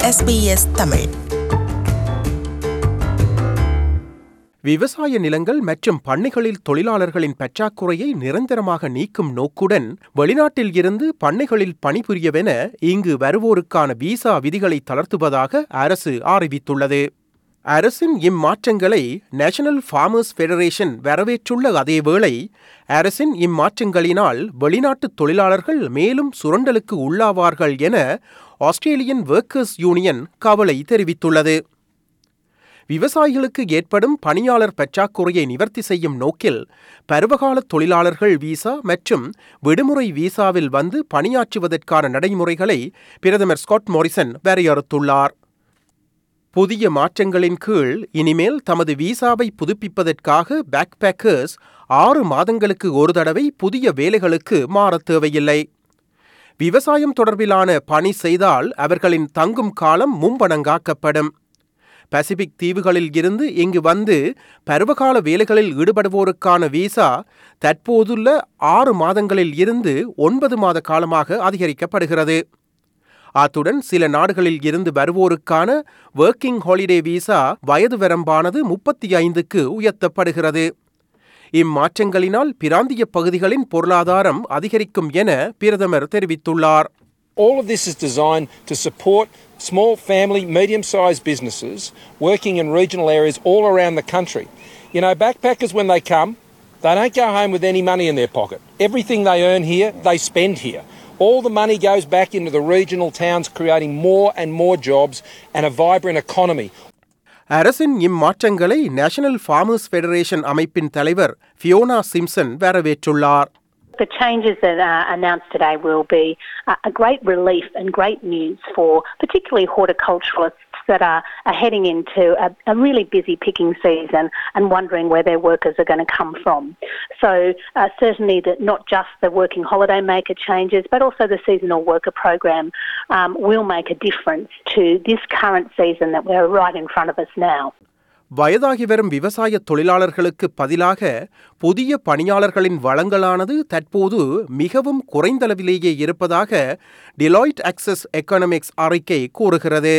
SBS Tamil விவசாய நிலங்கள் மற்றும் பண்ணைகளில் தொழிலாளர்களின் பற்றாக்குறையை நிரந்தரமாக நீக்கும் நோக்குடன் வெளிநாட்டில் இருந்து பண்ணைகளில் பணிபுரியவென இங்கு வருவோருக்கான விசா விதிகளை தளர்த்துவதாக அரசு அறிவித்துள்ளது அரசின் இம்மாற்றங்களை நேஷனல் ஃபார்மர்ஸ் ஃபெடரேஷன் வரவேற்றுள்ள அதேவேளை அரசின் இம்மாற்றங்களினால் வெளிநாட்டு தொழிலாளர்கள் மேலும் சுரண்டலுக்கு உள்ளாவார்கள் என ஆஸ்திரேலியன் ஒர்க்கர்ஸ் யூனியன் கவலை தெரிவித்துள்ளது விவசாயிகளுக்கு ஏற்படும் பணியாளர் பற்றாக்குறையை நிவர்த்தி செய்யும் நோக்கில் பருவகால தொழிலாளர்கள் விசா மற்றும் விடுமுறை விசாவில் வந்து பணியாற்றுவதற்கான நடைமுறைகளை பிரதமர் ஸ்காட் மோரிசன் வரையறுத்துள்ளார் புதிய மாற்றங்களின் கீழ் இனிமேல் தமது விசாவை புதுப்பிப்பதற்காக பேக்பேக்கர்ஸ் ஆறு மாதங்களுக்கு ஒரு தடவை புதிய வேலைகளுக்கு மாறத் தேவையில்லை விவசாயம் தொடர்பிலான பணி செய்தால் அவர்களின் தங்கும் காலம் மும்பணங்காக்கப்படும் பசிபிக் தீவுகளில் இருந்து இங்கு வந்து பருவகால வேலைகளில் ஈடுபடுவோருக்கான விசா தற்போதுள்ள ஆறு மாதங்களில் இருந்து ஒன்பது மாத காலமாக அதிகரிக்கப்படுகிறது அத்துடன் சில நாடுகளில் இருந்து வருவோருக்கான ஒர்க்கிங் ஹாலிடே விசா வயது வரம்பானது முப்பத்தி ஐந்துக்கு உயர்த்தப்படுகிறது இம்மாற்றங்களினால் பிராந்திய பகுதிகளின் பொருளாதாரம் அதிகரிக்கும் என பிரதமர் தெரிவித்துள்ளார் All of this is designed to support small family, medium sized businesses working in regional areas all around the country. You know, backpackers, when they come, they don't go home with any money in their pocket. Everything they earn here, they spend here. All the money goes back into the regional towns, creating more and more jobs and a vibrant economy. அரசின் இம்மாற்றங்களை national farmers federation அமைப்பின் தலைவர் Fiona Simson வரவேற்றுள்ளார் The changes that are announced today will be a a great relief and great news for particularly horticulturalists that are, are heading into a, a really busy picking season and wondering where their workers are going to come from. So uh, certainly that not just the working holiday maker changes, but also the seasonal worker program um, will make a difference to this current season that we're right in front of us now. வயதாகி வரும் விவசாய தொழிலாளர்களுக்கு பதிலாக புதிய பணியாளர்களின் வளங்களானது தற்போது மிகவும் குறைந்தளவிலேயே இருப்பதாக டிலாய்ட் அக்சஸ் எக்கனாமிக்ஸ் அறிக்கை கூறுகிறது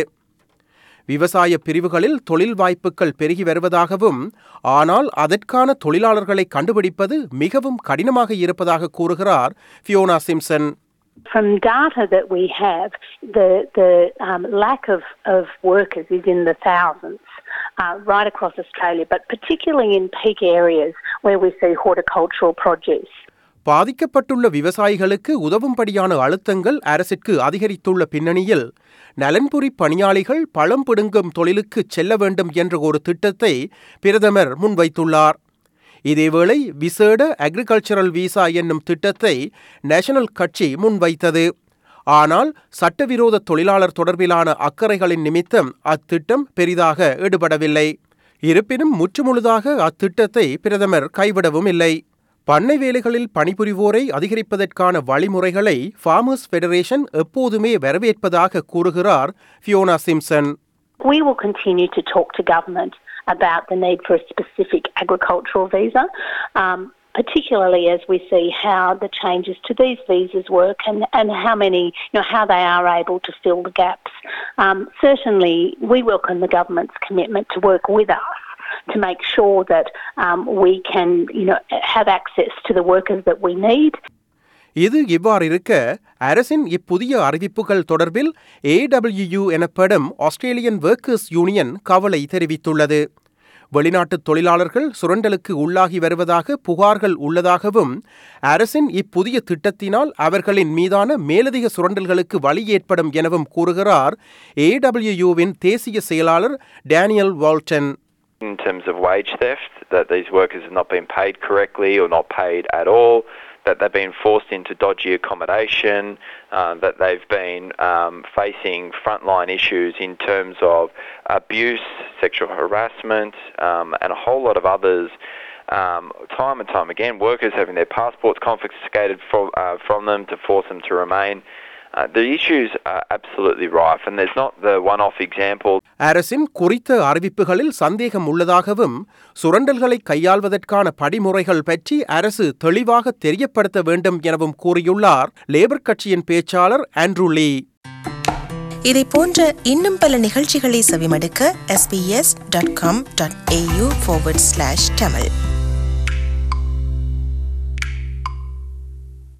விவசாய பிரிவுகளில் தொழில் வாய்ப்புகள் பெருகி வருவதாகவும் ஆனால் அதற்கான தொழிலாளர்களை கண்டுபிடிப்பது மிகவும் கடினமாக இருப்பதாக கூறுகிறார் Fiona Simson From data that we have, the, the um, lack of, of workers is in the thousands uh, right across Australia, but particularly in peak areas where we see horticultural produce. பாதிக்கப்பட்டுள்ள விவசாயிகளுக்கு உதவும்படியான அழுத்தங்கள் அரசிற்கு அதிகரித்துள்ள பின்னணியில் நலன்புரி பணியாளிகள் பழம் பிடுங்கும் தொழிலுக்கு செல்ல வேண்டும் என்ற ஒரு திட்டத்தை பிரதமர் முன்வைத்துள்ளார் இதேவேளை விசேட அக்ரிகல்ச்சரல் விசா என்னும் திட்டத்தை நேஷனல் கட்சி முன்வைத்தது ஆனால் சட்டவிரோத தொழிலாளர் தொடர்பிலான அக்கறைகளின் நிமித்தம் அத்திட்டம் பெரிதாக ஈடுபடவில்லை இருப்பினும் முற்றுமுழுதாக அத்திட்டத்தை பிரதமர் கைவிடவும் இல்லை பண்ணை வேலைகளில் பணிபுரிவோரை அதிகரிப்பதற்கான வழிமுறைகளை ஃபார்மர்ஸ் ஃபெடரேஷன் எப்போதுமே வரவேற்பதாக கூறுகிறார் Fiona Simson We will continue to talk to government about the need for a specific agricultural visa, um, particularly as we see how the changes to these visas work and, and how many, you know, how they are able to fill the gaps. Um, certainly, we welcome the government's commitment to work with us to make sure that um, we can, you know, have access to the workers that we need. இது இவ்வாறு இருக்க அரசின் இப்புதிய அறிவிப்புகள் தொடர்பில் AW எனப்படும் Australian workers union கவலை தெரிவித்துள்ளது வெளிநாட்டு தொழிலாளர்கள் சுரண்டலுக்கு உள்ளாகி வருவதாக புகார்கள் உள்ளதாகவும் அரசின் இப்புதிய திட்டத்தினால் அவர்களின் மீதான மேலதிக சுரண்டல்களுக்கு வழி ஏற்படும் எனவும் கூறுகிறார் ஏடபிள்யூவின் தேசிய செயலாளர் Daniel Walton in terms of wage theft, that these workers have not been paid correctly or not paid at all, that they've been forced into dodgy accommodation, uh, that they've been um, facing frontline issues in terms of abuse, sexual harassment, um, and a whole lot of others. Um, time and time again, workers having their passports confiscated from, uh, from them to force them to remain. Uh, the issues are absolutely rife, and there's not the one off example அரசின் குறித்த அறிவிப்புகளில் சந்தேகம் உள்ளதாகவும் சுரண்டல்களை கையாள்வதற்கான படிமுறைகள் பற்றி அரசு தெளிவாக தெரியப்படுத்த வேண்டும் எனவும் கூறியுள்ளார் லேபர் கட்சியின் பேச்சாளர் ஆண்ட்ரூ லீ இதை போன்ற இன்னும் பல நிகழ்ச்சிகளை செவிமடுக்க sbs.com.au forward slash tamil